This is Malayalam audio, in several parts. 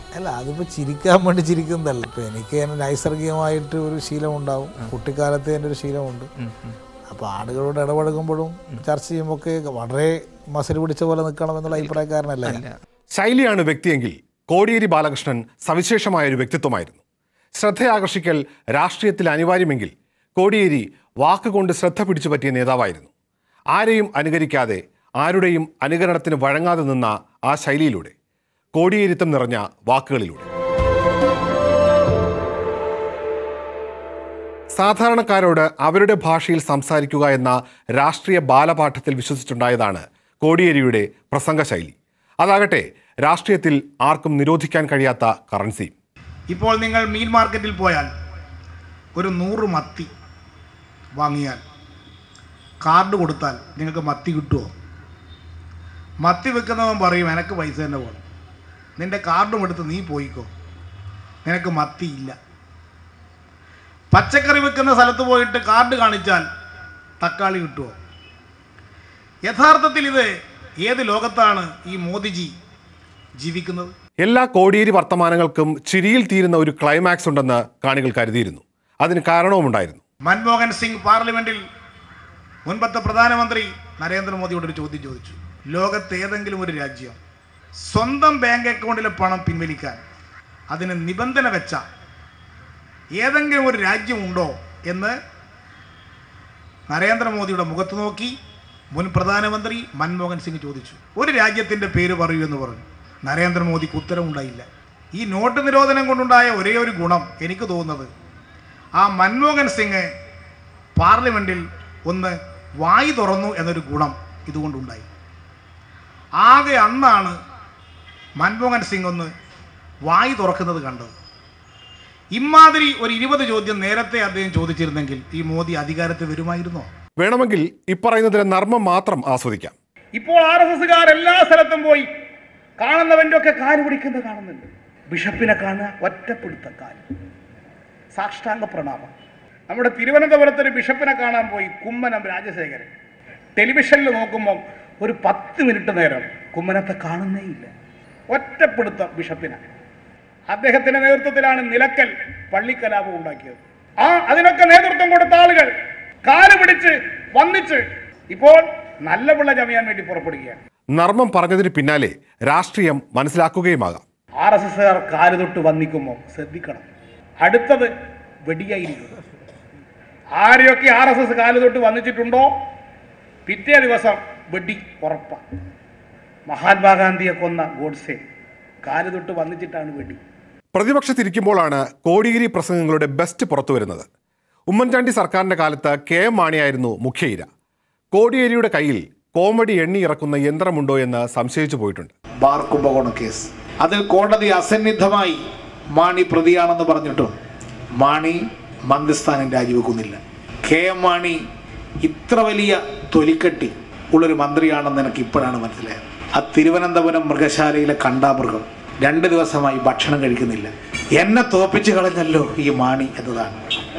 അല്ല അതിപ്പോൾ ചിരിക്കാൻ വേണ്ടി ചിരിക്കുന്നതല്ല ഇപ്പം എനിക്ക് തന്നെ നൈസർഗികമായിട്ട് ഒരു ശീലമുണ്ടാവും കുട്ടിക്കാലത്തെ എൻ്റെ ഒരു ശീലമുണ്ട് അപ്പോൾ ആളുകളോട് ഇടപഴകുമ്പോഴും ചർച്ച ചെയ്യുമ്പോൾ ഒക്കെ വളരെ മസിൽ പിടിച്ച പോലെ നിൽക്കണം എന്നുള്ള അഭിപ്രായക്കാരനല്ല ഞാൻ ശൈലിയാണ് വ്യക്തിയെങ്കിൽ കോടിയേരി ബാലകൃഷ്ണൻ സവിശേഷമായ ഒരു വ്യക്തിത്വമായിരുന്നു ശ്രദ്ധയാകർഷിക്കൽ രാഷ്ട്രീയത്തിൽ അനിവാര്യമെങ്കിൽ കോടിയേരി വാക്കുകൊണ്ട് ശ്രദ്ധ പിടിച്ചു പറ്റിയ നേതാവായിരുന്നു ആരെയും അനുകരിക്കാതെ ആരുടെയും അനുകരണത്തിന് വഴങ്ങാതെ നിന്ന ആ ശൈലിയിലൂടെ കോടിയേരിത്തം നിറഞ്ഞ വാക്കുകളിലൂടെ സാധാരണക്കാരോട് അവരുടെ ഭാഷയിൽ സംസാരിക്കുക എന്ന രാഷ്ട്രീയ ബാലപാഠത്തിൽ വിശ്വസിച്ചുണ്ടായതാണ് കോടിയേരിയുടെ പ്രസംഗ ശൈലി അതാകട്ടെ രാഷ്ട്രീയത്തിൽ ആർക്കും നിരോധിക്കാൻ കഴിയാത്ത കറൻസി ഇപ്പോൾ നിങ്ങൾ മീൻ മാർക്കറ്റിൽ പോയാൽ ഒരു നൂറ് മത്തി വാങ്ങിയാൽ കാർഡ് കൊടുത്താൽ നിങ്ങൾക്ക് മത്തി കിട്ടുമോ മത്തി വെക്കുന്നവൻ പറയും എനക്ക് പൈസ തന്നെ വേണം നിന്റെ കാർഡും എടുത്ത് നീ പോയിക്കോ നിനക്ക് മത്തി ഇല്ല പച്ചക്കറി വെക്കുന്ന സ്ഥലത്ത് പോയിട്ട് കാർഡ് കാണിച്ചാൽ തക്കാളി കിട്ടുമോ യഥാർത്ഥത്തിൽ ഇത് ഏത് ലോകത്താണ് ഈ മോദിജി ജീവിക്കുന്നത് എല്ലാ കോടിയേരി വർത്തമാനങ്ങൾക്കും ചിരിയിൽ തീരുന്ന ഒരു ക്ലൈമാക്സ് ഉണ്ടെന്ന് കാണികൾ കരുതിയിരുന്നു അതിന് കാരണവുമുണ്ടായിരുന്നു മൻമോഹൻ സിംഗ് പാർലമെന്റിൽ മുൻപത്തെ പ്രധാനമന്ത്രി നരേന്ദ്രമോദിയോട് ഒരു ചോദ്യം ചോദിച്ചു ലോകത്ത് ഏതെങ്കിലും ഒരു രാജ്യം സ്വന്തം ബാങ്ക് അക്കൗണ്ടിലെ പണം പിൻവലിക്കാൻ അതിന് നിബന്ധന വെച്ച ഏതെങ്കിലും ഒരു രാജ്യമുണ്ടോ എന്ന് നരേന്ദ്രമോദിയുടെ മുഖത്ത് നോക്കി മുൻ പ്രധാനമന്ത്രി മൻമോഹൻ സിംഗ് ചോദിച്ചു ഒരു രാജ്യത്തിൻ്റെ പേര് പറയൂ എന്ന് പറഞ്ഞു നരേന്ദ്രമോദിക്ക് ഉത്തരവുണ്ടായില്ല ഈ നോട്ട് നിരോധനം കൊണ്ടുണ്ടായ ഒരേ ഒരു ഗുണം എനിക്ക് തോന്നുന്നത് ആ മൻമോഹൻ സിംഗ് പാർലമെൻറ്റിൽ ഒന്ന് വായി തുറന്നു എന്നൊരു ഗുണം ഇതുകൊണ്ടുണ്ടായി ആകെ അന്നാണ് മൻമോഹൻ സിംഗ് ഒന്ന് വായി തുറക്കുന്നത് കണ്ടത് ഇമാതിരി ഒരു ഇരുപത് ചോദ്യം നേരത്തെ അദ്ദേഹം ചോദിച്ചിരുന്നെങ്കിൽ ഈ മോദി അധികാരത്തിൽ വരുമായിരുന്നോ വേണമെങ്കിൽ ഇപ്പറയുന്നതിലെ നർമ്മം മാത്രം ആസ്വദിക്കാം ഇപ്പോൾ ആർ എസ് എസ്സുകാർ എല്ലാ സ്ഥലത്തും പോയി കാണുന്നവൻ്റെ ഒക്കെ കാല് പിടിക്കുന്നത് കാണുന്നുണ്ട് ബിഷപ്പിനെ കാണുക ഒറ്റപ്പെടുത്ത കാല് സാഷ്ടാംഗ പ്രണാമം നമ്മുടെ തിരുവനന്തപുരത്ത് ഒരു ബിഷപ്പിനെ കാണാൻ പോയി കുമ്മനം രാജശേഖരൻ ടെലിവിഷനിൽ നോക്കുമ്പം ഒരു പത്ത് മിനിറ്റ് നേരം കുമ്മനത്തെ കാണുന്നേ ഇല്ല ഒറ്റപ്പെടുത്ത ബിഷപ്പിനെ അദ്ദേഹത്തിന്റെ നേതൃത്വത്തിലാണ് നിലക്കൽ പള്ളിക്കലാപം ഉണ്ടാക്കിയത് ആ അതിനൊക്കെ നേതൃത്വം കൊടുത്ത ആളുകൾ കാല് പിടിച്ച് വന്നിച്ച് ഇപ്പോൾ നല്ല പിള്ള ചമയാൻ വേണ്ടി പുറപ്പെടുകയാണ് നർമ്മം പറഞ്ഞതിന് പിന്നാലെ രാഷ്ട്രീയം മനസ്സിലാക്കുകയുമാകാം ആർ എസ് എസ്സുകാർ കാല് തൊട്ട് വന്നിക്കുമ്പോൾ ശ്രദ്ധിക്കണം അടുത്തത് വെടിയായിരിക്കും ആരെയൊക്കെ ആർ എസ് എസ് കാല് തൊട്ട് വന്നിച്ചിട്ടുണ്ടോ പിറ്റേ ദിവസം വെടി ഉറപ്പാണ് മഹാത്മാഗാന്ധിയെ കൊന്ന ഗോഡ്സെ കാല് തൊട്ട് വന്നിച്ചിട്ടാണ് വെടി പ്രതിപക്ഷത്തിരിക്കുമ്പോഴാണ് കോടിയേരി പ്രസംഗങ്ങളുടെ ബെസ്റ്റ് പുറത്തു വരുന്നത് ഉമ്മൻചാണ്ടി സർക്കാരിന്റെ കാലത്ത് കെ എം മാണിയായിരുന്നു മുഖ്യ ഇര കോടിയേരിയുടെ കയ്യിൽ കോമഡി എണ്ണി ഇറക്കുന്ന യന്ത്രമുണ്ടോ എന്ന് സംശയിച്ചു പോയിട്ടുണ്ട് ബാർ കുംഭകോണം കേസ് അതിൽ കോടതി അസന്നിഗ്ധമായി മാണി പ്രതിയാണെന്ന് പറഞ്ഞിട്ടും മാണി മന്ത്രിസ്ഥാനം രാജിവെക്കുന്നില്ല കെ എം മാണി ഇത്ര വലിയ തൊലിക്കെട്ടി ഉള്ളൊരു മന്ത്രിയാണെന്ന് എനിക്ക് ഇപ്പോഴാണ് മനസ്സിലായത് ആ തിരുവനന്തപുരം മൃഗശാലയിലെ കണ്ടാമൃഗം രണ്ട് ദിവസമായി ഭക്ഷണം കഴിക്കുന്നില്ല എന്നെ തോപ്പിച്ചു കളഞ്ഞല്ലോ ഈ മാണി എന്നതാണ്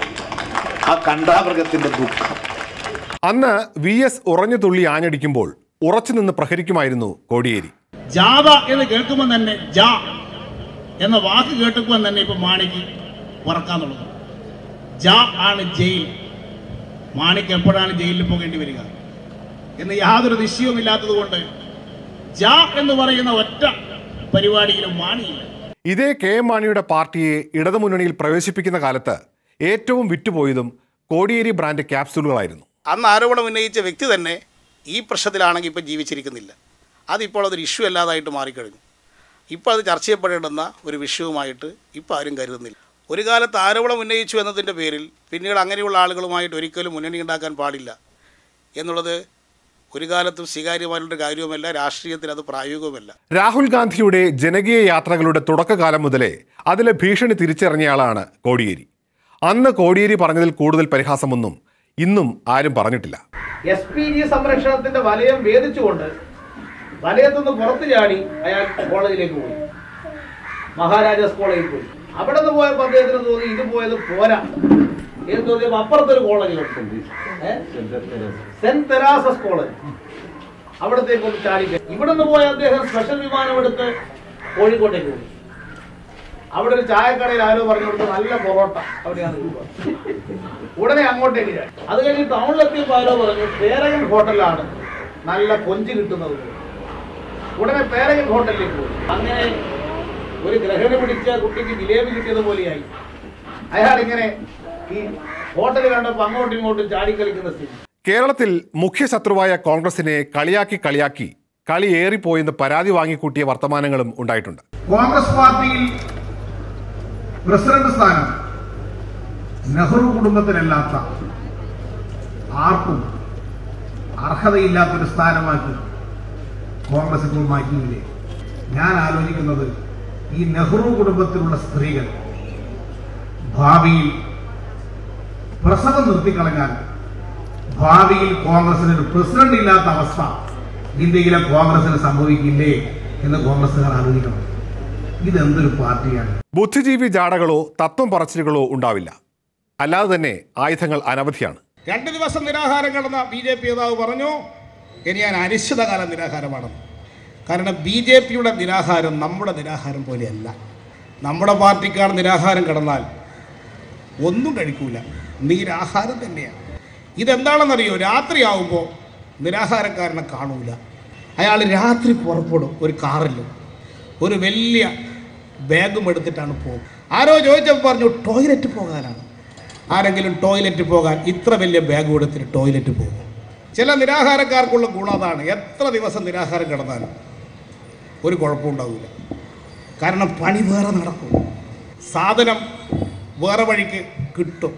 ആ കണ്ടാമൃഗത്തിന്റെ ദുഃഖം അന്ന് വി എസ് ഉറഞ്ഞു തുള്ളി ആഞ്ഞടിക്കുമ്പോൾ ഉറച്ചു നിന്ന് പ്രഹരിക്കുമായിരുന്നു കോടിയേരി ജാഥ എന്ന് കേൾക്കുമ്പോൾ തന്നെ ജാ എന്ന വാക്ക് കേട്ടപ്പോൾ തന്നെ ഇപ്പൊ മാണിക്ക് ഉറക്കാൻ തുടങ്ങും ജാ ആണ് ജയിൽ മാണിക്ക് എപ്പോഴാണ് ജയിലിൽ പോകേണ്ടി വരിക എന്ന് യാതൊരു നിശ്ചയവുമില്ലാത്തത് കൊണ്ട് ജാ എന്ന് പറയുന്ന ഒറ്റ പരിപാടിയിലും മാണിയില്ല ഇതേ കെ എം മാണിയുടെ പാർട്ടിയെ ഇടതുമുന്നണിയിൽ പ്രവേശിപ്പിക്കുന്ന കാലത്ത് ഏറ്റവും വിറ്റുപോയതും കോടിയേരി ബ്രാൻഡ് ക്യാപ്സൂളുകളായിരുന്നു അന്ന് ആരോപണം ഉന്നയിച്ച വ്യക്തി തന്നെ ഈ പ്രശ്നത്തിലാണെങ്കിൽ ഇപ്പം ജീവിച്ചിരിക്കുന്നില്ല അതിപ്പോൾ അതൊരു ഇഷ്യൂ അല്ലാതായിട്ട് മാറിക്കഴിഞ്ഞു ഇപ്പോൾ അത് ചർച്ച ചെയ്യപ്പെടേണ്ടുന്ന ഒരു വിഷയവുമായിട്ട് ഇപ്പോൾ ആരും കരുതുന്നില്ല ഒരു കാലത്ത് ആരോപണം ഉന്നയിച്ചു എന്നതിൻ്റെ പേരിൽ പിന്നീട് അങ്ങനെയുള്ള ആളുകളുമായിട്ട് ഒരിക്കലും മുന്നണി ഉണ്ടാക്കാൻ പാടില്ല എന്നുള്ളത് ഒരു കാലത്തും സ്വീകാര്യമായിട്ടുള്ള കാര്യവുമല്ല രാഷ്ട്രീയത്തിൽ അത് പ്രായോഗികവുമല്ല രാഹുൽ ഗാന്ധിയുടെ ജനകീയ യാത്രകളുടെ തുടക്കകാലം മുതലേ അതിലെ ഭീഷണി തിരിച്ചറിഞ്ഞയാളാണ് കോടിയേരി അന്ന് കോടിയേരി പറഞ്ഞതിൽ കൂടുതൽ പരിഹാസമൊന്നും ഇന്നും ആരും പറഞ്ഞിട്ടില്ല എസ് പി ജി സംരക്ഷണത്തിന്റെ വലയം ഭേദിച്ചുകൊണ്ട് വലയത്തുനിന്ന് പുറത്തു ചാടി അയാൾ കോളേജിലേക്ക് പോയി മഹാരാജാസ് കോളേജിൽ പോയി അവിടെ നിന്ന് പോയപ്പോൾ അദ്ദേഹത്തിന് തോന്നി ഇത് പോയത് പോരാ എന്ന് തോന്നിയപ്പോൾ അപ്പുറത്തൊരു കോളേജിലുണ്ട് ഏ? സെന്റ് തെരാസസ് കോളേജ് അവിടത്തേക്ക് ഒന്ന് ചാടി കയറി. ഇവിടെ നിന്ന് പോയ അദ്ദേഹം സ്പെഷ്യൽ വിമാനം എടുത്ത് കോഴിക്കോട്ടേക്ക് പോയി അവിടെ ഒരു ചായക്കടയിൽ ആരോ പറഞ്ഞു കൊടുത്തു നല്ല പൊറോട്ട അവിടെയാണ് ഇരിക്കുക. ഉടനെ അങ്ങോട്ടേക്ക് ഞാൻ അത് കഴിഞ്ഞ് ടൗണിലെത്തിയപ്പോൾ ആരോ പറഞ്ഞു പേരകൻ ഹോട്ടലാണ് നല്ല കൊഞ്ച് കിട്ടുന്നത് ഉടനെ പേരകൻ ഹോട്ടലിലേക്ക് പോയി അങ്ങനെ ഒരു ഗ്രഹണ പിടിച്ച കുട്ടിക്ക് ജിലേബി കിട്ടിയത് പോലെയായി അയാൾ ഇങ്ങനെ ഈ ഹോട്ടൽ കണ്ടപ്പോൾ അങ്ങോട്ടും ഇങ്ങോട്ടും ചാടിക്കളിക്കുന്ന സ്ഥിതി കേരളത്തിൽ മുഖ്യ ശത്രുവായ കോൺഗ്രസിനെ കളിയാക്കി കളിയാക്കി കളി ഏറിപ്പോയെന്ന് പരാതി വാങ്ങിക്കൂട്ടിയ വർത്തമാനങ്ങളും ഉണ്ടായിട്ടുണ്ട് കോൺഗ്രസ് പാർട്ടിയിൽ പ്രസിഡന്റ് സ്ഥാനം നെഹ്റു കുടുംബത്തിനല്ലാത്ത ആർക്കും അർഹതയില്ലാത്തൊരു സ്ഥാനമാക്കി കോൺഗ്രസ് ഇപ്പോൾ മാറ്റിയില്ലേ ഞാൻ ആലോചിക്കുന്നത് ഈ നെഹ്റു കുടുംബത്തിലുള്ള സ്ത്രീകൾ ഭാവിയിൽ പ്രസവം നിർത്തിക്കളഞ്ഞാൽ ഭാവിയിൽ കോൺഗ്രസിന് ഒരു പ്രസിഡന്റ് ഇല്ലാത്ത അവസ്ഥ ഇന്ത്യയിലെ കോൺഗ്രസിന് സംഭവിക്കില്ലേ എന്ന് കോൺഗ്രസുകാർ ആലോചിക്കണം ഇതെന്തൊരു പാർട്ടിയാണ് ബുദ്ധിജീവി ജാടകളോ തത്വം പറച്ചിലുകളോ ഉണ്ടാവില്ല അല്ലാതെ തന്നെ ആയുധങ്ങൾ അനവധിയാണ് രണ്ട് ദിവസം നിരാഹാരം കിടന്ന ബി ജെ പി നേതാവ് പറഞ്ഞു ഇനി ഞാൻ അനിശ്ചിതകാല നിരാഹാരമാണെന്ന് കാരണം ബി ജെ പിയുടെ നിരാഹാരം നമ്മുടെ നിരാഹാരം പോലെയല്ല നമ്മുടെ പാർട്ടിക്കാർ നിരാഹാരം കിടന്നാൽ ഒന്നും കഴിക്കൂല നീരാഹാരം തന്നെയാണ് ഇതെന്താണെന്നറിയോ രാത്രിയാവുമ്പോൾ നിരാഹാരക്കാരനെ കാണൂല അയാൾ രാത്രി പുറപ്പെടും ഒരു കാറിൽ ഒരു വലിയ ബാഗും എടുത്തിട്ടാണ് പോകും ആരോ ചോദിച്ചപ്പോൾ പറഞ്ഞു ടോയ്ലറ്റ് പോകാനാണ് ആരെങ്കിലും ടോയ്ലറ്റ് പോകാൻ ഇത്ര വലിയ ബാഗ് എടുത്തിട്ട് ടോയ്ലറ്റ് പോകും ചില നിരാഹാരക്കാർക്കുള്ള ഗുണം അതാണ് എത്ര ദിവസം നിരാഹാരം കിടന്നാലും ഒരു കുഴപ്പമുണ്ടാവില്ല കാരണം പണി വേറെ നടക്കും സാധനം വേറെ വഴിക്ക് കിട്ടും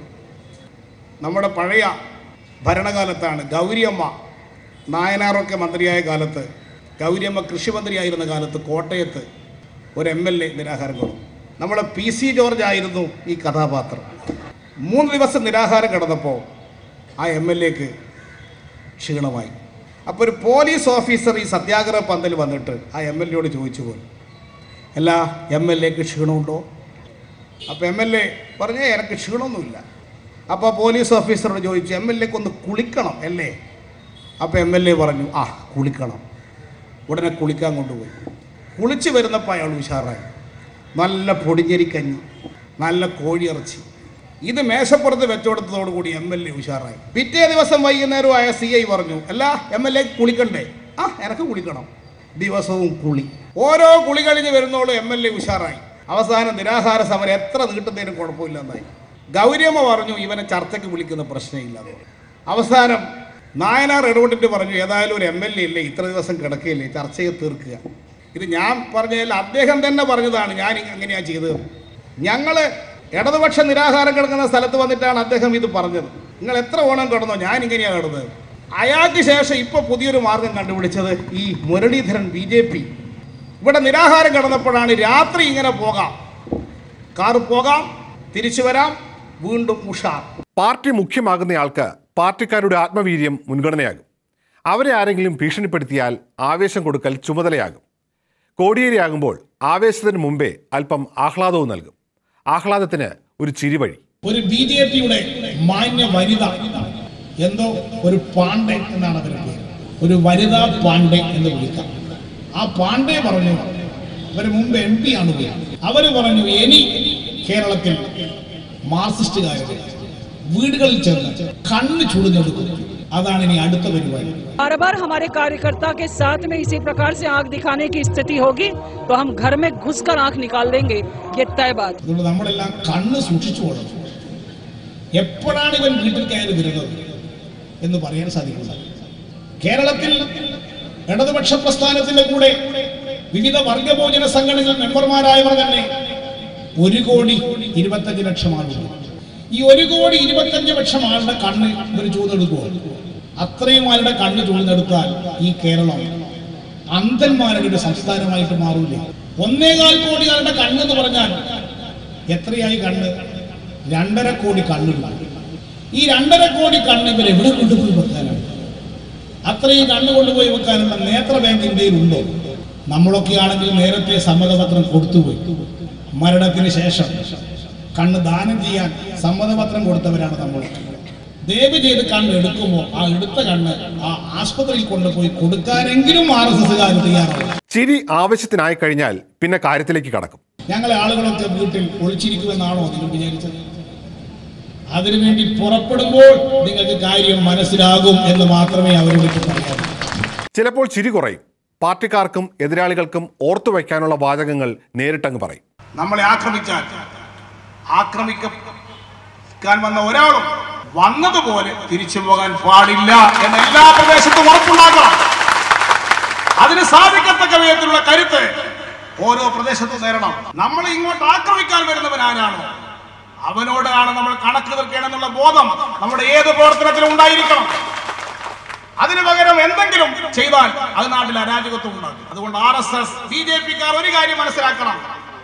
നമ്മുടെ പഴയ ഭരണകാലത്താണ് ഗൗരിയമ്മ നായനാറൊക്കെ മന്ത്രിയായ കാലത്ത് ഗൗരിയമ്മ കൃഷിമന്ത്രിയായിരുന്ന കാലത്ത് കോട്ടയത്ത് ഒരു എം എൽ എ നിരാഹാരം കൊടുത്തു നമ്മുടെ പി സി ജോർജ് ആയിരുന്നു ഈ കഥാപാത്രം മൂന്ന് ദിവസം നിരാഹാരം കിടന്നപ്പോൾ ആ എം എൽ എക്ക് ക്ഷീണമായി അപ്പോൾ ഒരു പോലീസ് ഓഫീസർ ഈ സത്യാഗ്രഹ പന്തൽ വന്നിട്ട് ആ എം എൽ എയോട് ചോദിച്ചു പോലും അല്ല എം എൽ എക്ക് ക്ഷീണമുണ്ടോ അപ്പോൾ എം എൽ എ പറഞ്ഞേ എനിക്ക് ക്ഷീണമൊന്നുമില്ല അപ്പോൾ പോലീസ് ഓഫീസറോട് ചോദിച്ചു എം എൽ എക്ക് ഒന്ന് കുളിക്കണം അല്ലേ അപ്പോൾ എം എൽ എ പറഞ്ഞു ആ കുളിക്കണം ഉടനെ കുളിക്കാൻ കൊണ്ടുപോയി കുളിച്ച് വരുന്നപ്പോൾ അയാൾ ഉഷാറായി നല്ല പൊടിഞ്ഞരിക്കഞ്ഞി നല്ല കോഴിയിറച്ചി ഇത് മേശപ്പുറത്ത് വെച്ചുകൊടുത്തതോടുകൂടി എം എൽ എ ഉഷാറായി പിറ്റേ ദിവസം വൈകുന്നേരമായ സി ഐ പറഞ്ഞു അല്ല എം എൽ എ കുളിക്കണ്ടേ ആ എനക്ക് കുളിക്കണം ദിവസവും കുളി ഓരോ കുളി കഴിഞ്ഞ് വരുന്നോളും എം എൽ എ ഉഷാറായി അവസാനം നിരാഹാര സമരം എത്ര നീട്ടുന്നതിനും കുഴപ്പമില്ലെന്നായി ഗൗരിയമ്മ പറഞ്ഞു ഇവനെ ചർച്ചയ്ക്ക് വിളിക്കുന്ന പ്രശ്നമില്ല എന്ന് പറഞ്ഞു. അവസാനം നായനാർ ഇടപെട്ടിട്ട് പറഞ്ഞു ഏതായാലും ഒരു എം എൽ എ ഇല്ലേ ഇത്ര ദിവസം കിടക്കുകയില്ലേ ചർച്ചയെ തീർക്കുക ഇത് ഞാൻ പറഞ്ഞതിൽ അദ്ദേഹം തന്നെ പറഞ്ഞതാണ് ഞാൻ അങ്ങനെയാണ് ചെയ്തത് ഞങ്ങൾ ഇടതുപക്ഷ നിരാഹാരം കിടക്കുന്ന സ്ഥലത്ത് വന്നിട്ടാണ് അദ്ദേഹം ഇത് പറഞ്ഞത് നിങ്ങൾ എത്ര ഓണം കിടന്നോ ഞാൻ ഇങ്ങനെയാണ് കിടന്നത് അയാൾക്ക് ശേഷം ഇപ്പോൾ പുതിയൊരു മാർഗം കണ്ടുപിടിച്ചത് ഈ മുരളീധരൻ ബി ജെ പി ഇവിടെ നിരാഹാരം കിടന്നപ്പോഴാണ് രാത്രി ഇങ്ങനെ പോകാം കാറ് പോകാം തിരിച്ചു വരാം വീണ്ടും ഉഷാർ പാർട്ടി മുഖ്യമാകുന്നയാൾക്ക് പാർട്ടിക്കാരുടെ ആത്മവീര്യം മുൻഗണനയാകും അവരെ ആരെങ്കിലും ഭീഷണിപ്പെടുത്തിയാൽ ആവേശം കൊടുക്കൽ ചുമതലയാകും കോടിയേരിയാകുമ്പോൾ ആവേശത്തിന് മുമ്പേ അല്പം ആഹ്ലാദവും നൽകും ആഹ്ലാദത്തിന് ഒരു ചിരിവഴി ഒരു ബി ജെ പിയുടെ മാന്യ വനിത എന്തോ ഒരു പാണ്ഡെ എന്നാണ് അവരുടെ പേര് ഒരു വനിതാ പാണ്ഡെ എന്ന് വിളിക്കാം ആ പാണ്ഡെ പറഞ്ഞു അവര് മുമ്പ് എം പി ആണ് പോയി അവര് പറഞ്ഞു ഇനി കേരളത്തിൽ മാർക്സിസ്റ്റുകാരുടെ വീടുകളിൽ ചെന്ന് കണ്ണ് ചുടുന്നെടുക്കും അതാണ് ഇനി അടുത്ത പരിപാടി बार बार हमारे कार्यकर्ता के साथ में इसी प्रकार से आंख दिखाने की स्थिति होगी तो हम घर में घुसकर आंख निकाल देंगे ये तय बात है। അതുകൊണ്ട് നമ്മളെല്ലാം കണ്ണ് സൂക്ഷിച്ചു പോകണം എപ്പോഴാണ് ഇവൻ വീട്ടിൽ കയറി വരുന്നത് എന്ന് പറയാൻ സാധിക്കില്ല കേരളത്തിൽ ഇടതുപക്ഷ പ്രസ്ഥാനത്തിന്റെ കൂടെ വിവിധ വർഗഭോജന സംഘടനകൾ മെമ്പർമാരായവർ തന്നെ ഒരു കോടി ഇരുപത്തഞ്ച് ലക്ഷം ആളുകൾ ഈ ഒരു കോടി ഇരുപത്തഞ്ച് ലക്ഷം ആളുടെ കണ്ണ് ഇവർ ചൂതെടുക്കുമോ അത്രയും ആളുടെ കണ്ണ് ചൂഴ്ന്നെടുത്താൽ ഈ കേരളം അന്ധന്മാരുടെ ഒരു സംസ്ഥാനമായിട്ട് മാറൂലേ ഒന്നേകാൽ കോടി ആളുടെ കണ്ണ് എന്ന് പറഞ്ഞാൽ എത്രയായി കണ്ണ് രണ്ടര കോടി കണ്ണുകൾ ഈ രണ്ടര കോടി കണ്ണ് ഇവർ എവിടെ കൊണ്ടുപോയി വെക്കാനാണ് അത്രയും കണ്ണ് കൊണ്ടുപോയി വെക്കാനുള്ള നേത്ര ബാങ്ക് ഇന്ത്യയിൽ ഉണ്ടോ നമ്മളൊക്കെ ആണെങ്കിൽ നേരത്തെ സമ്മതപത്രം കൊടുത്തുപോയി മരണത്തിന് ശേഷം കണ്ണ് ദാനം ചെയ്യാൻ സമ്മതപത്രം കൊടുത്തവരാണ് നമ്മൾ ദയവ് ചെയ്ത് കണ്ണ് എടുക്കുമ്പോൾ ആ എടുത്ത കണ്ണ് ആ ആസ്പത്രിയിൽ കൊണ്ടുപോയി കൊടുക്കാനെങ്കിലും ആർ എസ് എസ്സുകാർ തയ്യാറാണ് ചിരി ആവശ്യത്തിനായി കഴിഞ്ഞാൽ പിന്നെ കാര്യത്തിലേക്ക് കടക്കും ഞങ്ങളെ ആളുകളൊക്കെ വീട്ടിൽ ഒളിച്ചിരിക്കുമെന്നാണോ നിങ്ങൾ വിചാരിച്ചത് അതിനുവേണ്ടി പുറപ്പെടുമ്പോൾ നിങ്ങൾക്ക് കാര്യം മനസ്സിലാകും എന്ന് മാത്രമേ അവരോട് പറയാവൂ ചിലപ്പോൾ ചിരി കുറയും പാർട്ടിക്കാർക്കും എതിരാളികൾക്കും ഓർത്തു വയ്ക്കാനുള്ള വാചകങ്ങൾ നേരിട്ടങ്ങ് പറയും നമ്മളെ ആക്രമിച്ചാൽ ആക്രമിക്കാൻ വന്ന ഒരാളും വന്നതുപോലെ തിരിച്ചു പോകാൻ പാടില്ല എന്ന എല്ലാ പ്രദേശത്തും ഉറപ്പുണ്ടാക്കണം അതിന് സാധിക്കത്തക്ക വിധത്തിലുള്ള കരുത്ത് ഓരോ പ്രദേശത്തും നേരണം നമ്മൾ ഇങ്ങോട്ട് ആക്രമിക്കാൻ വരുന്നവൻ ആരാണോ അവനോടാണ് നമ്മൾ കണക്ക് തീർക്കണമെന്നുള്ള ബോധം നമ്മുടെ ഏത് പ്രവർത്തനത്തിലും ഉണ്ടായിരിക്കണം അതിനു പകരം എന്തെങ്കിലും ചെയ്താൽ അത് നാട്ടിൽ അരാജകത്വം ഉണ്ടാക്കും അതുകൊണ്ട് R S S B J പിക്കാർ ഒരു കാര്യം മനസ്സിലാക്കണം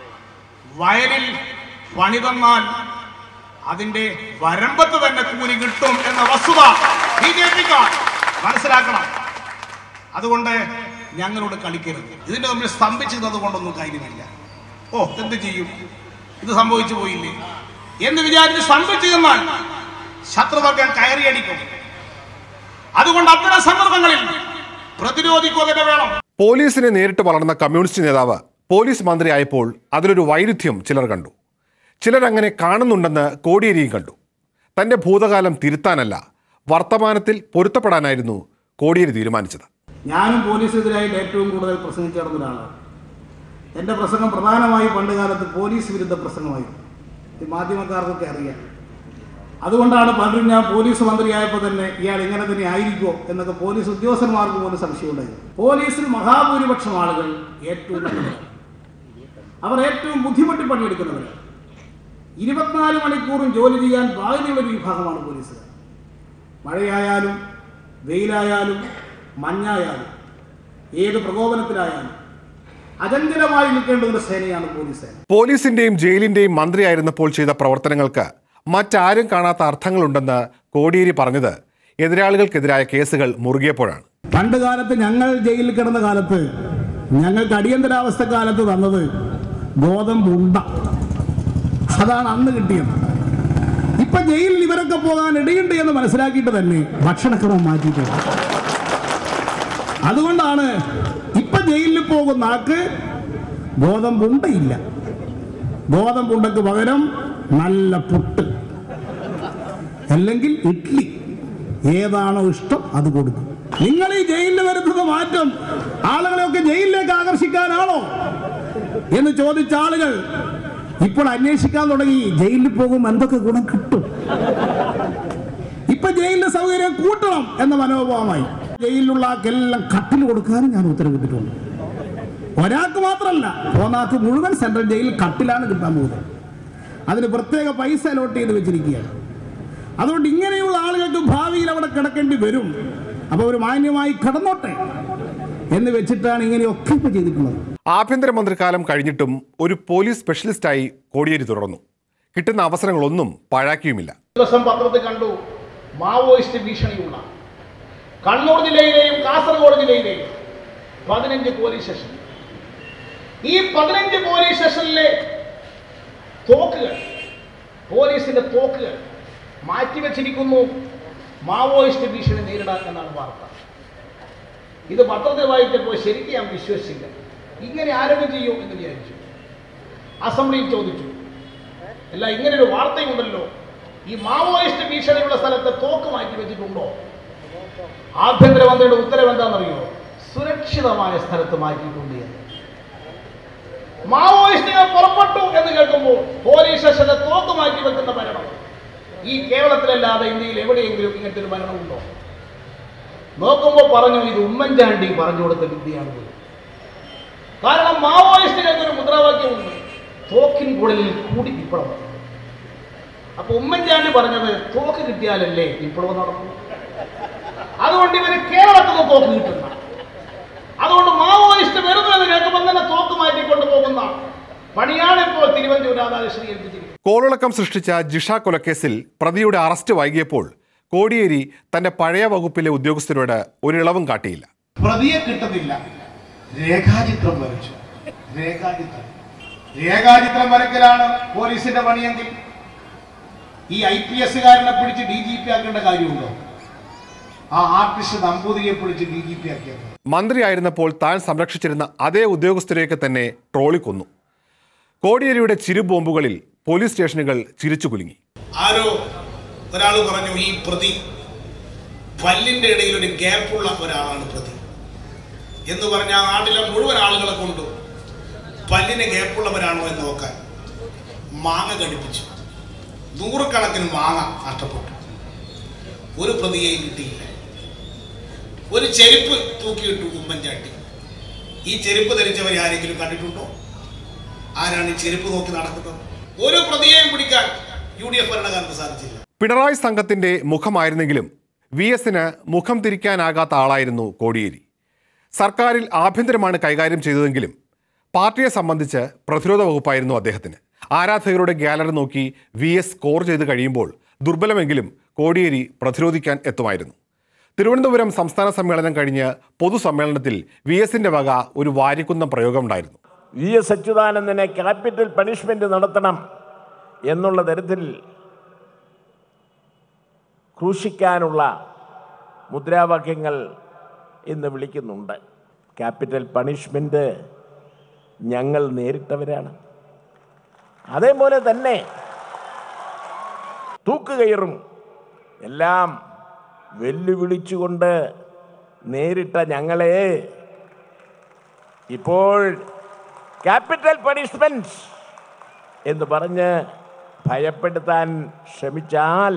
വയലിൽ പണി തന്നാൽ അതിന്റെ വരമ്പത്ത് തന്നെ കൂലി കിട്ടും എന്ന വസ്തുത ബി ജെ പിക്കാർ മനസ്സിലാക്കണം അതുകൊണ്ട് ഞങ്ങളോട് കളിക്കരുത് ഇതിന്റെ മുമ്പിൽ സ്തംഭിച്ചത് കൊണ്ടൊന്നും കാര്യമില്ല ഓ എന്ത് ചെയ്യും ഇത് സംഭവിച്ചു പോയില്ലേ എന്ന് വിചാരിച്ച് സ്തംഭിച്ചു നിന്നാൽ ശത്രുവർഗം കയറിയടിക്കും അതുകൊണ്ട് അത്തരം സന്ദർഭങ്ങളിൽ പ്രതിരോധിക്കുക തന്നെ വേണം പോലീസിനെ നേരിട്ട് വളർന്ന കമ്മ്യൂണിസ്റ്റ് നേതാവ് പോലീസ് മന്ത്രിയായപ്പോൾ അതിലൊരു വൈരുദ്ധ്യം ചിലർ കണ്ടു ചിലരങ്ങനെ കാണുന്നുണ്ടെന്ന് കോടിയേരിയും കണ്ടു തന്റെ ഭൂതകാലം തിരുത്താനല്ല വർത്തമാനത്തിൽ പൊരുത്തപ്പെടാനായിരുന്നു കോടിയേരി തീരുമാനിച്ചത് ഞാനും പോലീസിനെതിരായിട്ട് ഏറ്റവും കൂടുതൽ പ്രസംഗിച്ചു നടന്ന ഒരാളാണ് എൻ്റെ പ്രസംഗം പ്രധാനമായി പണ്ട് കാലത്ത് പോലീസ് വിരുദ്ധ പ്രസംഗമായിരുന്നു ഈ മാധ്യമക്കാർക്കൊക്കെ അറിയാം അതുകൊണ്ടാണ് പണ്ടും ഞാൻ പോലീസ് മന്ത്രിയായപ്പോൾ തന്നെ ഇയാൾ ഇങ്ങനെ തന്നെ ആയിരിക്കുമോ എന്നൊക്കെ പോലീസ് ഉദ്യോഗസ്ഥന്മാർക്ക് പോലും സംശയമുണ്ടായിരുന്നു പോലീസിൽ മഹാഭൂരിപക്ഷം ആളുകൾ ഏറ്റവും നല്ലവരാണ് അവർ ഏറ്റവും ബുദ്ധിമുട്ടി പണിയെടുക്കുന്നവരാണ് ഇരുപത്തിനാല് മണിക്കൂറും ജോലി ചെയ്യാൻ ബാധ്യതയുള്ള ഒരു വിഭാഗമാണ് പോലീസുകാർ മഴയായാലും വെയിലായാലും മഞ്ഞായാലും ഏത് പ്രകോപനത്തിലായാലും അചഞ്ചലമായി നിൽക്കേണ്ട ഒരു സേനയാണ് പോലീസ് സേന പോലീസിന്റെയും ജയിലിന്റെയും മന്ത്രിയായിരുന്നപ്പോൾ ചെയ്ത പ്രവർത്തനങ്ങൾക്ക് മറ്റാരും കാണാത്ത അർത്ഥങ്ങളുണ്ടെന്ന് കോടിയേരി പറഞ്ഞത് എതിരാളികൾക്കെതിരായ കേസുകൾ മുറുകിയപ്പോഴാണ് പണ്ട് കാലത്ത് ഞങ്ങൾ ജയിലിൽ കിടന്ന കാലത്ത് ഞങ്ങൾക്ക് അടിയന്തരാവസ്ഥ കാലത്ത് തന്നത് ഗോതമ്പുണ്ട അതാണ് അന്ന് കിട്ടിയത് ഇപ്പൊ ജയിലിൽ ഇവരൊക്കെ പോകാൻ ഇടയുണ്ട് എന്ന് മനസ്സിലാക്കിയിട്ട് തന്നെ ഭക്ഷണക്രമം മാറ്റിയിട്ടുണ്ട് അതുകൊണ്ടാണ് ഇപ്പൊ ജയിലിൽ പോകുന്ന ആൾക്ക് ഗോതമ്പുണ്ടയില്ല ഗോതമ്പുണ്ടക്ക് പകരം നല്ല പുട്ട് അല്ലെങ്കിൽ ഇഡ്ലി ഏതാണോ ഇഷ്ടം അത് കൊടുക്കും നിങ്ങൾ ഈ ജയിലിൽ വരുത്തുന്ന മാറ്റം ആളുകളെയൊക്കെ ജയിലിലേക്ക് ആകർഷിക്കാനാണോ എന്ന് ചോദിച്ച ആളുകൾ ഇപ്പോൾ അന്വേഷിക്കാൻ തുടങ്ങി ജയിലിൽ പോകും എന്തൊക്കെ ഗുണം കിട്ടും ഇപ്പൊ ജയിലിന്റെ സൗകര്യം കൂട്ടണം എന്ന മനോഭാവമായി ജയിലിലുള്ള ആൾക്കെല്ലാം കട്ടിൽ കൊടുക്കാനും ഞാൻ ഉത്തരവിട്ടിട്ടുണ്ട് ഒരാൾക്ക് മാത്രമല്ല പോന്നാക്ക് മുഴുവൻ സെൻട്രൽ ജയിലിൽ കട്ടിലാണ് കിട്ടാൻ പോകുന്നത് അതിന് പ്രത്യേക പൈസ അലോട്ട് ചെയ്ത് വെച്ചിരിക്കുകയാണ് അതുകൊണ്ട് ഇങ്ങനെയുള്ള ആളുകൾക്ക് ഭാവിയിൽ അവിടെ കിടക്കേണ്ടി വരും അപ്പോൾ ഒരു മാന്യമായി കടന്നോട്ടെ എന്ന് വെച്ചിട്ടാണ് ഇങ്ങനെയൊക്കെ ഇപ്പൊ ചെയ്തിട്ടുള്ളത് ആഭ്യന്തരമന്ത്രിക്കാലം കഴിഞ്ഞിട്ടും ഒരു പോലീസ് സ്പെഷ്യലിസ്റ്റായി കോടിയേരി തുടർന്നു കിട്ടുന്ന അവസരങ്ങളൊന്നും പാഴാക്കിയുമില്ല ദിവസം പത്രത്തിൽ കണ്ടു മാവോയിസ്റ്റ് ഭീഷണിയുള്ള കണ്ണൂർ ജില്ലയിലെയും കാസർഗോഡ് ജില്ലയിലെയും പതിനഞ്ച് പോലീസ് സ്റ്റേഷൻ ഈ പതിനഞ്ച് പോലീസ് സ്റ്റേഷനിലെ തോക്കുകൾ പോലീസിന്റെ തോക്കുകൾ മാറ്റിവെച്ചിരിക്കുന്നു മാവോയിസ്റ്റ് ഭീഷണി നേരിടാൻ എന്നാണ് വാർത്ത ഇത് പത്രത്തിൽ വായിച്ചപ്പോൾ ശരിക്കും ഞാൻ വിശ്വസിച്ചില്ല ഇങ്ങനെ ആരോഗ്യം ചെയ്യൂ എന്ന് വിചാരിച്ചു അസംബ്ലിയിൽ ചോദിച്ചു അല്ല ഇങ്ങനെ ഒരു വാർത്തയുണ്ടല്ലോ ഈ മാവോയിസ്റ്റ് ഭീഷണിയുള്ള സ്ഥലത്ത് തോക്ക് മാറ്റി വെച്ചിട്ടുണ്ടോ ആഭ്യന്തരമന്ത്രിയുടെ ഉത്തരവ് എന്താണെന്നറിയോ സുരക്ഷിതമായ സ്ഥലത്ത് മാറ്റിയിട്ടുണ്ട് എന്ന് മാവോയിസ്റ്റുകൾ പുറപ്പെട്ടു എന്ന് കേൾക്കുമ്പോൾ പോലീസ് സ്റ്റേഷനിൽ തോക്ക് മാറ്റി വെക്കുന്ന ഭരണം ഈ കേരളത്തിലല്ലാതെ ഇന്ത്യയിൽ എവിടെയെങ്കിലും ഇങ്ങനത്തെ ഒരു ഭരണമുണ്ടോ നോക്കുമ്പോൾ പറഞ്ഞു ഇത് ഉമ്മൻചാണ്ടി പറഞ്ഞു കൊടുത്ത വിദ്യയാണ് ഇത്. കാരണം മാവോയിസ്റ്റുകൾക്ക് ഒരു മുദ്രാവാക്യമുണ്ട് തോക്കിൻ കുഴലിൽ കൂടി വിപ്ലവം അപ്പൊ ഉമ്മൻചാണ്ടി പറഞ്ഞത് തോക്ക് കിട്ടിയാലല്ലേ വിപ്ലവം നടക്കും അതുകൊണ്ട് ഇവര് കേരളത്തിൽ നിന്ന് തോക്ക് കിട്ടുന്ന അതുകൊണ്ട് മാവോയിസ്റ്റ് വരുന്നു എന്ന് കേൾക്കുമ്പോൾ തന്നെ തോക്ക് മാറ്റിക്കൊണ്ട് പോകുന്ന പണിയാണ് ഇപ്പോൾ തിരുവനന്തപുരം രാധാകൃഷ്ണൻ ഏൽപ്പിച്ചിരിക്കുന്നത് കോളിളക്കം സൃഷ്ടിച്ച ജിഷ കൊലക്കേസിൽ പ്രതിയുടെ അറസ്റ്റ് വൈകിയപ്പോൾ കോടിയേരി തന്റെ പഴയ വകുപ്പിലെ ഉദ്യോഗസ്ഥരോട് ഒരിളവും കാട്ടിയില്ല പ്രതിയെ കിട്ടുന്നില്ല രേഖാചിത്രം വരച്ചു രേഖാചിത്രം രേഖാചിത്രം വരയ്ക്കലാണ് പോലീസിന്റെ പണിയെങ്കിൽ ഈ ഐ പി എസ്സുകാരനെ പിടിച്ച് ഡി ജി പി ആക്കേണ്ട കാര്യമുണ്ടോ ആ ആർട്ടിസ്റ്റ് നമ്പൂതിരിയെ പിടിച്ച് ഡി ജി പി ആക്കിയത് മന്ത്രിയായിരുന്നപ്പോൾ താൻ സംരക്ഷിച്ചിരുന്ന അതേ ഉദ്യോഗസ്ഥരെയൊക്കെ തന്നെ ട്രോളിക്കൊന്നു കോടിയേരിയുടെ ചിരുബോംബുകളിൽ പോലീസ് സ്റ്റേഷനുകൾ ചിരിച്ചു കുലുങ്ങി ആരോ ഒരാൾ പറഞ്ഞു ഈ പ്രതി പല്ലിന്റെ ഇടയിൽ ഒരു ഗ്യാപ്പുള്ള ഒരാളാണ് പ്രതി എന്ന് പറഞ്ഞ ആ നാട്ടിലെ മുഴുവൻ ആളുകളെ കൊണ്ടു പല്ലിന് ഗ്യാപ്പുള്ളവരാണോ എന്ന് നോക്കാൻ മാങ്ങ ഘടിപ്പിച്ചു നൂറുകണക്കിന് മാങ്ങ നഷ്ടപ്പെട്ടു ഒരു പ്രതിയെയും കിട്ടിയില്ല ഒരു ചെരുപ്പ് തൂക്കിയിട്ടു ഉമ്മൻചാട്ടി ഈ ചെരുപ്പ് ധരിച്ചവരെ ആരെങ്കിലും കണ്ടിട്ടുണ്ടോ ആരാണ് ഈ ചെരുപ്പ് നോക്കി നടക്കുന്നത് ഒരു പ്രതിയെയും പിടിക്കാൻ യു ഡി എഫ് ഭരണകാലത്ത് സാധിച്ചില്ല പിണറായി സംഘത്തിന്റെ മുഖമായിരുന്നെങ്കിലും വി എസിന് മുഖം തിരിക്കാനാകാത്ത ആളായിരുന്നു കോടിയേരി സർക്കാരിൽ ആഭ്യന്തരമാണ് കൈകാര്യം ചെയ്തതെങ്കിലും പാർട്ടിയെ സംബന്ധിച്ച് പ്രതിരോധ വകുപ്പായിരുന്നു അദ്ദേഹത്തിന് ആരാധകരുടെ ഗ്യാലറി നോക്കി വി എസ് സ്കോർ ചെയ്ത് കഴിയുമ്പോൾ ദുർബലമെങ്കിലും കോടിയേരി പ്രതിരോധിക്കാൻ എത്തുമായിരുന്നു തിരുവനന്തപുരം സംസ്ഥാന സമ്മേളനം കഴിഞ്ഞ് പൊതുസമ്മേളനത്തിൽ വി എസിന്റെ വക ഒരു വാരിക്കുന്നം പ്രയോഗമുണ്ടായിരുന്നു വി എസ് അച്യുതാനന്ദനെ ക്യാപിറ്റൽ പണിഷ്മെന്റ് നടത്തണം എന്നുള്ള തരത്തിൽ ക്രൂശിക്കാനുള്ള മുദ്രാവാക്യങ്ങൾ ഇന്ന് വിളിക്കുന്നുണ്ട് ക്യാപിറ്റൽ പണിഷ്മെന്റ് ഞങ്ങൾ നേരിട്ടവരാണ് അതേപോലെ തന്നെ തൂക്കുകയറും എല്ലാം വെല്ലുവിളിച്ചുകൊണ്ട് നേരിട്ട ഞങ്ങളെ ഇപ്പോൾ ക്യാപിറ്റൽ പണിഷ്മെന്റ് എന്ന് പറഞ്ഞ് ഭയപ്പെടുത്താൻ ശ്രമിച്ചാൽ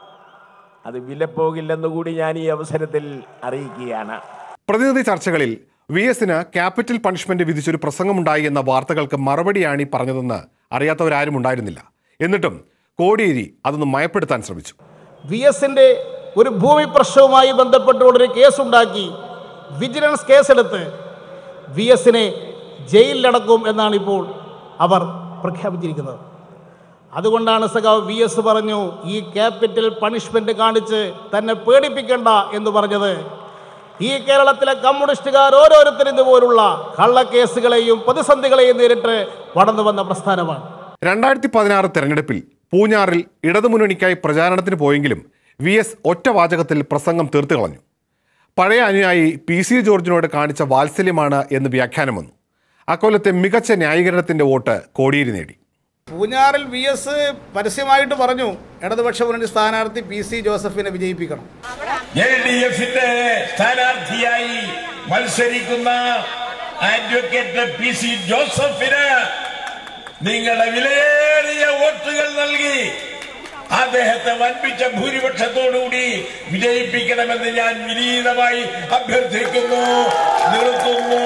അത് വിലപ്പോകില്ലെന്ന് കൂടി ഞാൻ ഈ അവസരത്തിൽ അറിയിക്കുകയാണ് പ്രതിനിധി ചർച്ചകളിൽ വി എസിന് ക്യാപിറ്റൽ പണിഷ്മെന്റ് വിധിച്ചൊരു പ്രസംഗമുണ്ടായി എന്ന വാർത്തകൾക്ക് മറുപടിയാണ് ഈ പറഞ്ഞതെന്ന് അറിയാത്തവരാരും ഉണ്ടായിരുന്നില്ല എന്നിട്ടും കോടിയേരി അതൊന്ന് മയപ്പെടുത്താൻ ശ്രമിച്ചു വി എസിന്റെ ഒരു ഭൂമി പ്രശ്നവുമായി ബന്ധപ്പെട്ടുകൊണ്ടൊരു കേസുണ്ടാക്കി വിജിലൻസ് കേസെടുത്ത് വി എസിനെ ജയിലിലടക്കും എന്നാണ് ഇപ്പോൾ അവർ പ്രഖ്യാപിച്ചിരിക്കുന്നത് അതുകൊണ്ടാണ് സഖാവ് വി എസ് പറഞ്ഞു ഈ ക്യാപിറ്റൽ പണിഷ്മെന്റ് കാണിച്ച് തന്നെ പേടിപ്പിക്കണ്ട എന്ന് പറഞ്ഞത് ഈ കേരളത്തിലെ കമ്മ്യൂണിസ്റ്റുകാർ ഓരോരുത്തരും ഇതുപോലുള്ള കള്ളക്കേസുകളെയും പ്രതിസന്ധികളെയും നേരിട്ട് വളർന്നു വന്ന പ്രസ്ഥാനമാണ് രണ്ടായിരത്തി പതിനാറ് തെരഞ്ഞെടുപ്പിൽ പൂഞ്ഞാറിൽ ഇടതുമുന്നണിക്കായി പ്രചാരണത്തിന് പോയെങ്കിലും വി എസ് ഒറ്റ വാചകത്തിൽ പ്രസംഗം തീർത്തു കളഞ്ഞു പഴയ അനുയായി പി സി ജോർജിനോട് കാണിച്ച വാത്സല്യമാണ് എന്ന് വ്യാഖ്യാനം വന്നു അക്കൊല്ലത്തെ മികച്ച ന്യായീകരണത്തിന്റെ വോട്ട് കോടിയേരി നേടി പൂഞ്ഞാറിൽ വി എസ് പരസ്യമായിട്ട് പറഞ്ഞു ഇടതുപക്ഷ മുന്നണി സ്ഥാനാർത്ഥി പി സി ജോസഫിനെ വിജയിപ്പിക്കണം എൽ ഡി എഫിന്റെ സ്ഥാനാർത്ഥിയായി മത്സരിക്കുന്ന അഡ്വക്കേറ്റ് പി സി ജോസഫിന് നിങ്ങളുടെ വിലയേറിയ വോട്ടുകൾ നൽകി അദ്ദേഹത്തെ വൻപിച്ച ഭൂരിപക്ഷത്തോടുകൂടി വിജയിപ്പിക്കണമെന്ന് ഞാൻ വിനീതമായി അഭ്യർത്ഥിക്കുന്നു നിർത്തുന്നു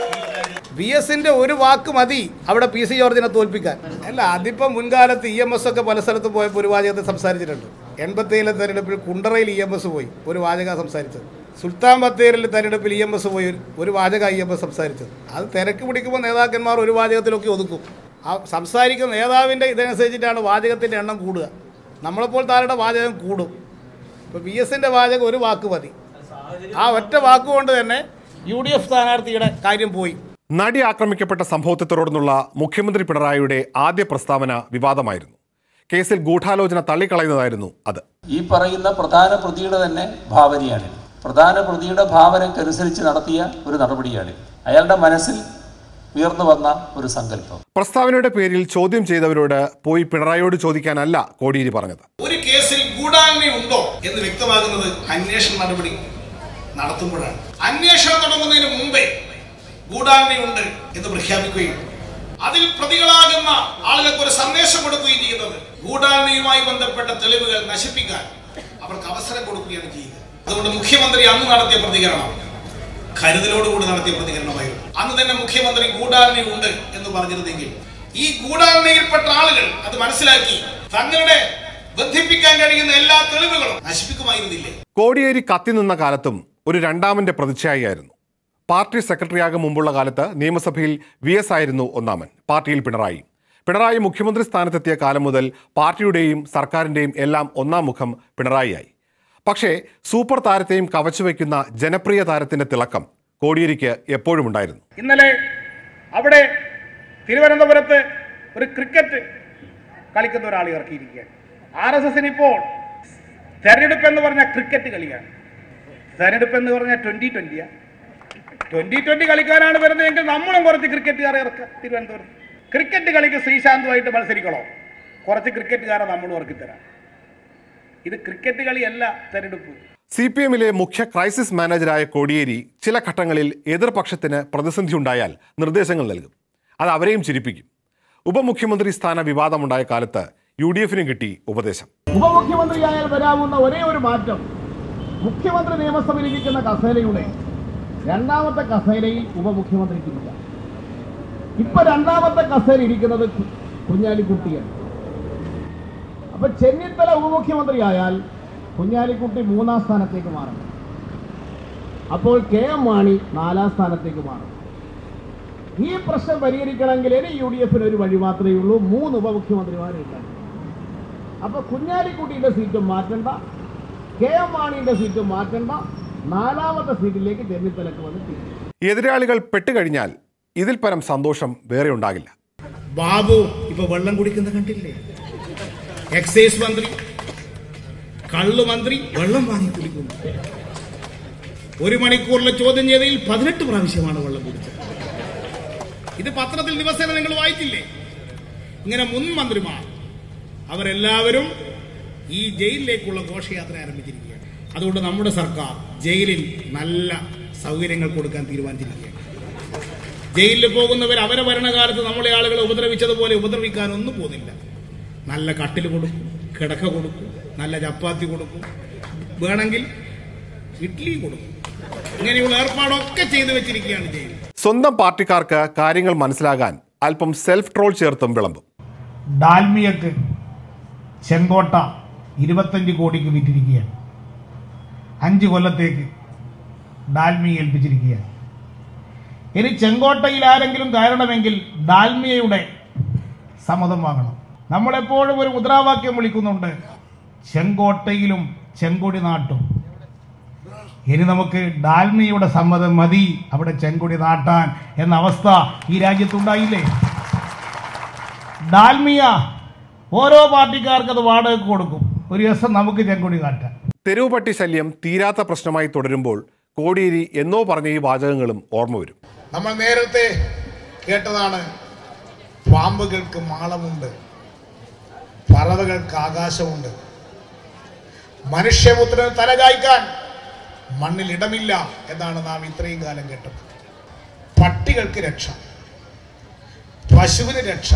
വി എസിന്റെ ഒരു വാക്ക് മതി അവിടെ പി സി ജോർജിനെ തോൽപ്പിക്കാൻ അല്ല അതിപ്പം മുൻകാലത്ത് ഇ എം എസ് ഒക്കെ പല സ്ഥലത്ത് പോയപ്പോൾ ഒരു വാചകത്തിൽ സംസാരിച്ചിട്ടുണ്ട് എൺപത്തിയേഴിലെ തെരഞ്ഞെടുപ്പിൽ കുണ്ടറയിൽ ഇ എം എസ് പോയി ഒരു വാചക സംസാരിച്ചത് സുൽത്താൻ ബത്തേരിലെ തെരഞ്ഞെടുപ്പിൽ ഇ എം എസ് പോയി ഒരു- ഒരു വാചക ഇ എം എസ് സംസാരിച്ചത് അത് തിരക്ക് പിടിക്കുമ്പോൾ നേതാക്കന്മാർ ഒരു വാചകത്തിലൊക്കെ ഒതുക്കും ആ സംസാരിക്കുന്ന നേതാവിൻ്റെ ഇതനുസരിച്ചിട്ടാണ് വാചകത്തിൻ്റെ എണ്ണം കൂടുക നമ്മളെപ്പോൾ താരുടെ വാചകം കൂടും ഇപ്പോൾ വി എസിൻ്റെ വാചകം ഒരു വാക്ക് മതി ആ ഒറ്റ വാക്കുകൊണ്ട് തന്നെ യു ഡി എഫ് സ്ഥാനാർത്ഥിയുടെ കാര്യം പോയി നടി ആക്രമിക്കപ്പെട്ട സംഭവത്തെ തുടർന്നുള്ള മുഖ്യമന്ത്രി പിണറായിയുടെ ആദ്യ പ്രസ്താവന വിവാദമായിരുന്നു കേസിൽ ഗൂഢാലോചന തള്ളിക്കളയുന്നതായിരുന്നു അത് ഈ പറയുന്ന പ്രധാന പ്രതിയുടെ തന്നെ ഭാവനയാണിത് പ്രധാന പ്രതിയുടെ ഭാവനക്കനുസരിച്ച് നടത്തിയ ഒരു നടപടിയാണിത് അയാളുടെ മനസ്സിൽ ഉയർന്നു വന്ന ഒരു സങ്കല്പം പ്രസ്താവനയുടെ പേരിൽ ചോദ്യം ചെയ്തവരോട് പോയി പിണറായിയോട് ചോദിക്കാനല്ല കോടിയേരി പറഞ്ഞത് ഒരു കേസിൽ ഗൂഢാലോചന ഉണ്ടോ എന്ന് വ്യക്തമാകുന്നത് അന്വേഷണ നടപടി നടത്തുമ്പോഴാണ് അന്വേഷണം തുടങ്ങുന്നതിന് മുമ്പേ ഗൂഢാലോചനയുണ്ട് എന്ന് പ്രഖ്യാപിക്കുകയും അതിൽ പ്രതികളാകുന്ന ആളുകൾക്ക് ഒരു സന്ദേശം കൊടുക്കുകയും ചെയ്യുന്നത് ഗൂഢാലോചനയുമായി ബന്ധപ്പെട്ട തെളിവുകൾ നശിപ്പിക്കാൻ അവർക്ക് അവസരം കൊടുക്കുകയാണ് ചെയ്യുക അതുകൊണ്ട് മുഖ്യമന്ത്രി അന്ന് നടത്തിയ പ്രതികരണം കരുതലോടുകൂടി നടത്തിയ പ്രതികരണമായിരുന്നു അന്ന് തന്നെ മുഖ്യമന്ത്രി ഗൂഢാലോചനയുണ്ട് എന്ന് പറഞ്ഞിരുന്നെങ്കിൽ ഈ ഗൂഢാലോചനയിൽപ്പെട്ട ആളുകൾ അത് മനസ്സിലാക്കി തങ്ങളുടെ ബന്ധിപ്പിക്കാൻ കഴിയുന്ന എല്ലാ തെളിവുകളും നശിപ്പിക്കുമായിരുന്നില്ലേ കോടിയേരി കത്തിനിന്ന കാലത്തും ഒരു രണ്ടാമന്റെ പ്രതിച്ഛായയായിരുന്നു പാർട്ടി സെക്രട്ടറിയാകും മുമ്പുള്ള കാലത്ത് നിയമസഭയിൽ വി എസ് ആയിരുന്നു ഒന്നാമൻ പാർട്ടിയിൽ പിണറായി പിണറായി മുഖ്യമന്ത്രി സ്ഥാനത്തെത്തിയ കാലം മുതൽ പാർട്ടിയുടെയും സർക്കാരിൻ്റെയും എല്ലാം ഒന്നാം മുഖം പിണറായിയായി പക്ഷേ സൂപ്പർ താരത്തെയും കവച്ചുവെക്കുന്ന ജനപ്രിയ താരത്തിന്റെ തിളക്കം കോടിയേരിക്ക് എപ്പോഴും ഉണ്ടായിരുന്നു ഇന്നലെ അവിടെ തിരുവനന്തപുരത്ത് ഒരു ക്രിക്കറ്റ് കളിക്കുന്ന ഒരാൾ ഇറക്കിയിരിക്കുകയാണ് ആർ എസ് എസിന് ഇപ്പോൾ തെരഞ്ഞെടുപ്പ് എന്ന് പറഞ്ഞാൽ ക്രിക്കറ്റ് കളിയാണ് തെരഞ്ഞെടുപ്പ് എന്ന് പറഞ്ഞാൽ ട്വന്റി ട്വന്റിയാ ട്വന്റി ട്വന്റി കളിക്കാനാണ് വരുന്നതെങ്കിൽ നമ്മളും കുറച്ച് ക്രിക്കറ്റുകാരെ ഇറക്കുക തിരുവനന്തപുരത്ത് ക്രിക്കറ്റ് കളിക്ക് ശ്രീശാന്തുമായിട്ട് മത്സരിക്കണോ കുറച്ച് ക്രിക്കറ്റുകാരെ നമ്മൾ ഉറക്കിത്തരാം ഇത് ക്രിക്കറ്റ് കളിയല്ല തെരഞ്ഞെടുപ്പ് സി പി എമ്മിലെ മുഖ്യ ക്രൈസിസ് മാനേജരായ കോടിയേരി ചില ഘട്ടങ്ങളിൽ എതിർപക്ഷത്തിന് പ്രതിസന്ധി ഉണ്ടായാൽ നിർദ്ദേശങ്ങൾ നൽകും അത് അവരെയും ചിരിപ്പിക്കും ഉപമുഖ്യമന്ത്രി സ്ഥാന വിവാദമുണ്ടായ കാലത്ത് യു ഡി എഫിനും കിട്ടി ഉപദേശം ഉപമുഖ്യമന്ത്രിയായാൽ വരാവുന്ന ഒരേ ഒരു മാറ്റം മുഖ്യമന്ത്രി നിയമസഭയിൽ ഇരിക്കുന്ന കസേരയുടെ രണ്ടാമത്തെ കസേരയിൽ ഉപമുഖ്യമന്ത്രിക്കില്ല ഇപ്പൊ രണ്ടാമത്തെ കസേര ഇരിക്കുന്നത് കു- കുഞ്ഞാലിക്കുട്ടിയാണ് അപ്പൊ ചെന്നിത്തല ഉപമുഖ്യമന്ത്രിയായാൽ കുഞ്ഞാലിക്കുട്ടി മൂന്നാം സ്ഥാനത്തേക്ക് മാറണം അപ്പോൾ കെ എം മാണി നാലാം സ്ഥാനത്തേക്ക് മാറും ഈ പ്രശ്നം പരിഹരിക്കണമെങ്കിൽ ഇനി യു ഡി എഫിന് ഒരു വഴി മാത്രമേ ഉള്ളൂ മൂന്ന് ഉപമുഖ്യമന്ത്രിമാരുണ്ട് അപ്പൊ കുഞ്ഞാലിക്കുട്ടിയുടെ സീറ്റും മാറ്റണ്ട കെ എം മാണിയുടെ സീറ്റും മാറ്റണ്ട നാലാമത്തെ സീറ്റിലേക്ക് ചെന്നിത്തലക്ക് വന്ന് തിരിച്ചു എതിരാളികൾ പെട്ടുകഴിഞ്ഞാൽ ഇതിൽ പരം സന്തോഷം വേറെ ഉണ്ടാകില്ല ബാബു ഇപ്പൊ വെള്ളം കുടിക്കുന്ന കണ്ടില്ലേ എക്സൈസ് മന്ത്രി കള്ളു മന്ത്രി വെള്ളം വാങ്ങി കുടിക്കുന്നു ഒരു മണിക്കൂറിലെ ചോദ്യം ചെയ്തതിൽ പതിനെട്ട് പ്രാവശ്യമാണ് വെള്ളം കുടിച്ചത് ഇത് പത്രത്തിൽ ദിവസേന നിങ്ങൾ വായിച്ചില്ലേ ഇങ്ങനെ മുൻ മന്ത്രിമാർ അവരെല്ലാവരും ഈ ജയിലിലേക്കുള്ള ഘോഷയാത്ര ആരംഭിച്ചിരിക്കുകയാണ് അതുകൊണ്ട് നമ്മുടെ സർക്കാർ ജയിലിൽ നല്ല സൗകര്യങ്ങൾ കൊടുക്കാൻ തീരുമാനിച്ചിരിക്കുകയാണ് ജയിലിൽ പോകുന്നവർ അവരെ ഭരണകാലത്ത് നമ്മളെ ആളുകളെ ഉപദ്രവിച്ചതുപോലെ ഉപദ്രവിക്കാനൊന്നും പോകുന്നില്ല നല്ല കട്ടിൽ കൊടുക്കും കിടക്ക കൊടുക്കും നല്ല ചപ്പാത്തി കൊടുക്കും വേണമെങ്കിൽ ഇഡ്ഡലി കൊടുക്കും ഇങ്ങനെയുള്ള ഏർപ്പാടൊക്കെ ചെയ്തു വെച്ചിരിക്കുകയാണ് ജയിൽ സ്വന്തം പാർട്ടിക്കാർക്ക് കാര്യങ്ങൾ മനസ്സിലാകാൻ അല്പം സെൽഫ് ട്രോൾ ചേർത്തും വിളമ്പും ഡാൽമിയക്ക് ചെങ്കോട്ട ഇരുപത്തഞ്ച് കോടിക്ക് വിറ്റിരിക്കുകയാണ് അഞ്ച് കൊല്ലത്തേക്ക് ഡാൽമിയ ഏൽപ്പിച്ചിരിക്കുകയാണ് ഇനി ചെങ്കോട്ടയിൽ ആരെങ്കിലും കയറണമെങ്കിൽ ഡാൽമിയയുടെ സമ്മതം വാങ്ങണം നമ്മളെപ്പോഴും ഒരു മുദ്രാവാക്യം വിളിക്കുന്നുണ്ട് ചെങ്കോട്ടയിലും ചെങ്കൊടി നാട്ടും ഇനി നമുക്ക് ഡാൽമിയയുടെ സമ്മതം മതി അവിടെ ചെങ്കൊടി നാട്ടാൻ എന്ന അവസ്ഥ ഈ രാജ്യത്തുണ്ടായില്ലേ ഡാൽമിയ ഓരോ പാർട്ടിക്കാർക്ക് അത് വാടകയ്ക്ക് കൊടുക്കും ഒരു ദിവസം നമുക്ക് ചെങ്കൊടി കാട്ടാം തെരുവ് പട്ടി ശല്യം തീരാത്ത പ്രശ്നമായി തുടരുമ്പോൾ കോടിയേരി എന്നോ പറഞ്ഞ ഈ വാചകങ്ങളും ഓർമ്മ വരും നമ്മൾ നേരത്തെ കേട്ടതാണ് പാമ്പുകൾക്ക് മാളമുണ്ട് പറവകൾക്ക് ആകാശമുണ്ട് മനുഷ്യപുത്രന് തലചായ്ക്കാൻ മണ്ണിൽ ഇടമില്ല എന്നാണ് നാം ഇത്രയും കാലം കേട്ടത് പട്ടികൾക്ക് രക്ഷ പശുവിന് രക്ഷ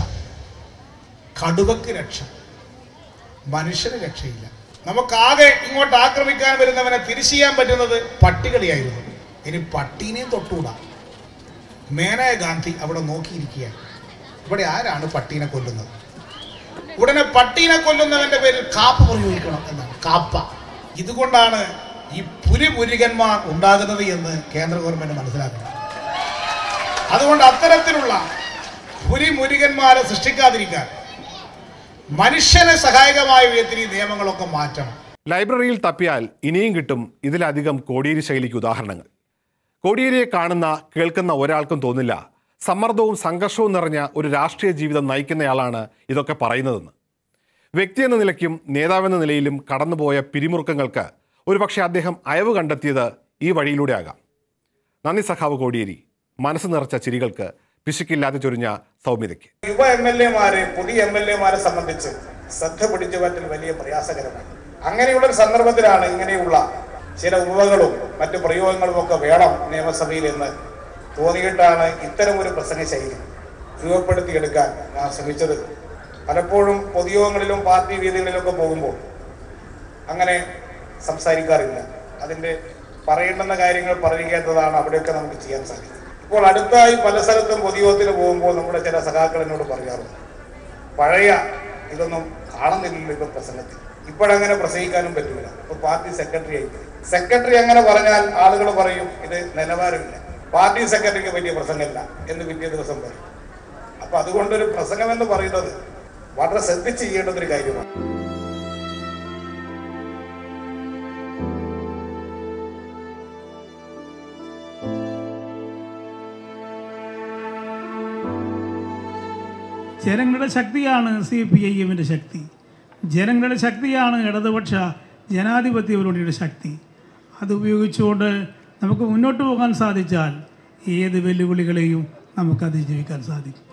കടുവക്ക് രക്ഷ മനുഷ്യന് രക്ഷയില്ല നമുക്കാകെ ഇങ്ങോട്ട് ആക്രമിക്കാൻ വരുന്നവനെ തിരിച്ചു ചെയ്യാൻ പറ്റുന്നത് പട്ടികളിയായിരുന്നു ഇനി പട്ടീനെയും തൊട്ടുകൂടാ മേനയ ഗാന്ധി അവിടെ നോക്കിയിരിക്കുകയാണ് ഇവിടെ ആരാണ് പട്ടീനെ കൊല്ലുന്നത് ഉടനെ പട്ടീനെ കൊല്ലുന്നവന്റെ പേരിൽ കാപ്പ് പ്രയോഗിക്കണം എന്നാണ് കാപ്പ ഇതുകൊണ്ടാണ് ഈ പുലിമുരുകന്മാർ ഉണ്ടാകുന്നത് എന്ന് കേന്ദ്ര ഗവൺമെന്റ് മനസ്സിലാക്കണം അതുകൊണ്ട് അത്തരത്തിലുള്ള പുലിമുരുകന്മാരെ സൃഷ്ടിക്കാതിരിക്കാൻ മനുഷ്യനെ സഹായകമായ വിധത്തിൽ ഈ നിയമങ്ങളൊക്കെ മാറ്റണം ലൈബ്രറിയിൽ തപ്പിയാൽ ഇനിയും കിട്ടും ഇതിലധികം കോടിയേരി ശൈലിക്ക് ഉദാഹരണങ്ങൾ കോടിയേരിയെ കാണുന്ന കേൾക്കുന്ന ഒരാൾക്കും തോന്നില്ല സമ്മർദ്ദവും സംഘർഷവും നിറഞ്ഞ ഒരു രാഷ്ട്രീയ ജീവിതം നയിക്കുന്നയാളാണ് ഇതൊക്കെ പറയുന്നതെന്ന് വ്യക്തി എന്ന നിലയ്ക്കും നേതാവെന്ന നിലയിലും കടന്നുപോയ പിരിമുറുക്കങ്ങൾക്ക് ഒരുപക്ഷെ അദ്ദേഹം അയവ് കണ്ടെത്തിയത് ഈ വഴിയിലൂടെ ആകാം നന്ദി സഖാവ് കോടിയേരി മനസ്സ് നിറച്ച ചിരികൾക്ക് പിശുക്കില്ലാതെ ചൊരിഞ്ഞ സൗമ്യതയ്ക്ക് യുവ എം എൽ എമാരെ പുതിയ എം എൽ എമാരെ സംബന്ധിച്ച് ശ്രദ്ധ പിടിച്ചു പറ്റൽ വലിയ പ്രയാസകരമാണ് അങ്ങനെയുള്ള ഒരു സന്ദർഭത്തിലാണ് ഇങ്ങനെയുള്ള ചില ഉപകളും മറ്റു പ്രയോഗങ്ങളും ഒക്കെ വേണം നിയമസഭയിൽ എന്ന് തോന്നിയിട്ടാണ് ഇത്തരം ഒരു പ്രസംഗ ശൈലി രൂപപ്പെടുത്തിയെടുക്കാൻ ഞാൻ ശ്രമിച്ചത് പലപ്പോഴും പൊതുയോഗങ്ങളിലും പാർട്ടി വേദികളിലൊക്കെ പോകുമ്പോൾ അങ്ങനെ സംസാരിക്കാറില്ല അതിൻ്റെ പറയേണ്ടുന്ന കാര്യങ്ങൾ പറയുകയെന്നതാണ് അവിടെയൊക്കെ നമുക്ക് ചെയ്യാൻ സാധിക്കും ഇപ്പോൾ അടുത്തായി പല സ്ഥലത്തും പൊതുയോഗത്തിന് പോകുമ്പോൾ നമ്മുടെ ചില സഖാക്കൾ എന്നോട് പറയാറുണ്ട് പഴയ ഇതൊന്നും കാണുന്നില്ലല്ലോ ഇപ്പൊ പ്രസംഗത്തിൽ ഇപ്പോഴങ്ങനെ പ്രസംഗിക്കാനും പറ്റില്ല ഇപ്പൊ പാർട്ടി സെക്രട്ടറി ആയിപ്പോയി സെക്രട്ടറി അങ്ങനെ പറഞ്ഞാൽ ആളുകൾ പറയും ഇത് നിലവാരമില്ല പാർട്ടി സെക്രട്ടറിക്ക് പറ്റിയ പ്രസംഗമില്ല എന്ന് പിറ്റേ ദിവസം പറയും അപ്പൊ അതുകൊണ്ടൊരു പ്രസംഗം എന്ന് പറയുന്നത് വളരെ ശ്രദ്ധിച്ച് ചെയ്യേണ്ടുന്ന ഒരു കാര്യമാണ് ജനങ്ങളുടെ ശക്തിയാണ് സി പി ഐ എമ്മിൻ്റെ ശക്തി ജനങ്ങളുടെ ശക്തിയാണ് ഇടതുപക്ഷ ജനാധിപത്യ മുന്നണിയുടെ ശക്തി അത് ഉപയോഗിച്ചുകൊണ്ട് നമുക്ക് മുന്നോട്ട് പോകാൻ സാധിച്ചാൽ ഏത് വെല്ലുവിളികളെയും നമുക്ക് അതിജീവിക്കാൻ സാധിക്കും